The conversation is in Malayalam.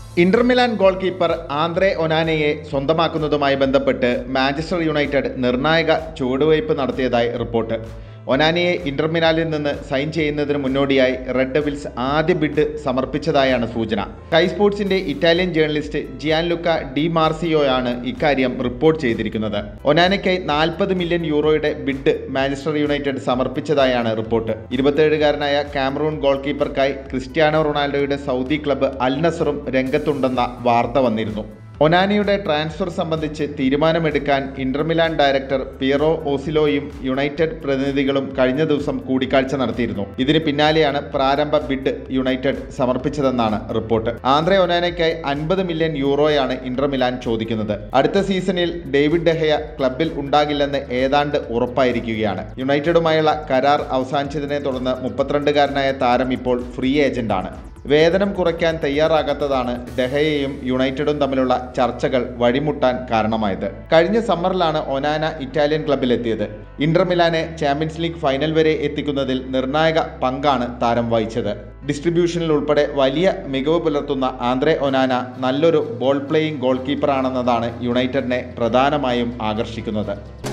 Inter Milan goalkeeper Andre ഒനാനയെ സ്വന്തമാക്കുന്നതുമായി ബന്ധപ്പെട്ട് മാഞ്ചസ്റ്റർ യുണൈറ്റഡ് നിർണായക ചുവടുവയ്പ് നടത്തിയതായി റിപ്പോർട്ട് ഒനാനയെ ഇന്റർ മിലാനിൽ നിന്ന് സൈൻ ചെയ്യുന്നതിന് മുന്നോടിയായി റെഡ് ഡെവിൾസ് ആദ്യ ബിഡ് സമർപ്പിച്ചതായാണ് സൂചന സ്കൈ സ്പോർട്സിന്റെ Italian journalist Gianluca Di മാർസിയോയാണ് ഇക്കാര്യം റിപ്പോർട്ട് ചെയ്തിരിക്കുന്നത് ഒനാനയ്ക്കായി നാൽപ്പത് മില്യൺ യൂറോയുടെ ബിഡ് മാഞ്ചസ്റ്റർ യുണൈറ്റഡ് സമർപ്പിച്ചതായാണ് റിപ്പോർട്ട് ഇരുപത്തേഴുകാരനായ കാമറൂൺ ഗോൾ കീപ്പർക്കായി ക്രിസ്ത്യാനോ റൊണാൾഡോയുടെ സൗദി ക്ലബ്ബ് അൽ നസറും രംഗത്തുണ്ടെന്ന വാർത്ത വന്നിരുന്നു ഒനാനയുടെ ട്രാൻസ്ഫർ സംബന്ധിച്ച് തീരുമാനമെടുക്കാൻ ഇന്റർമിലാൻ ഡയറക്ടർ പിയറോ ഓസിലോയും യുണൈറ്റഡ് പ്രതിനിധികളും കഴിഞ്ഞ ദിവസം കൂടിക്കാഴ്ച നടത്തിയിരുന്നു ഇതിന് പിന്നാലെയാണ് പ്രാരംഭ ബിഡ് യുണൈറ്റഡ് സമർപ്പിച്ചതെന്നാണ് റിപ്പോർട്ട് ആന്ധ്ര ഒനാനയ്ക്കായി അൻപത് മില്യൺ യൂറോയാണ് ഇന്റർമിലാൻ ചോദിക്കുന്നത് അടുത്ത സീസണിൽ ഡേവിഡ് ഡെഹയ ക്ലബിൽ ഉണ്ടാകില്ലെന്ന് ഏതാണ്ട് ഉറപ്പായിരിക്കുകയാണ് യുണൈറ്റഡുമായുള്ള കരാർ അവസാനിച്ചതിനെ തുടർന്ന് മുപ്പത്തിരണ്ടുകാരനായ താരം ഇപ്പോൾ ഫ്രീ ഏജന്റാണ് വേതനം കുറയ്ക്കാൻ തയ്യാറാകാത്തതാണ് ഡെഹയെയും യുണൈറ്റഡും തമ്മിലുള്ള ചർച്ചകൾ വഴിമുട്ടാൻ കാരണമായത് കഴിഞ്ഞ സമ്മറിലാണ് ഒനാന ഇറ്റാലിയൻ ക്ലബിലെത്തിയത് ഇന്റർ മിലാനെ ചാമ്പ്യൻസ് ലീഗ് ഫൈനൽ വരെ എത്തിക്കുന്നതിൽ നിർണായക പങ്കാണ് താരം വഹിച്ചത് ഡിസ്ട്രിബ്യൂഷനിൽ ഉൾപ്പെടെ വലിയ മികവ് പുലർത്തുന്ന ആന്ദ്രെ ഒനാന നല്ലൊരു ബോൾ പ്ലേയിങ് ഗോൾ കീപ്പറാണെന്നതാണ് യുണൈറ്റഡിനെ പ്രധാനമായും ആകർഷിക്കുന്നത്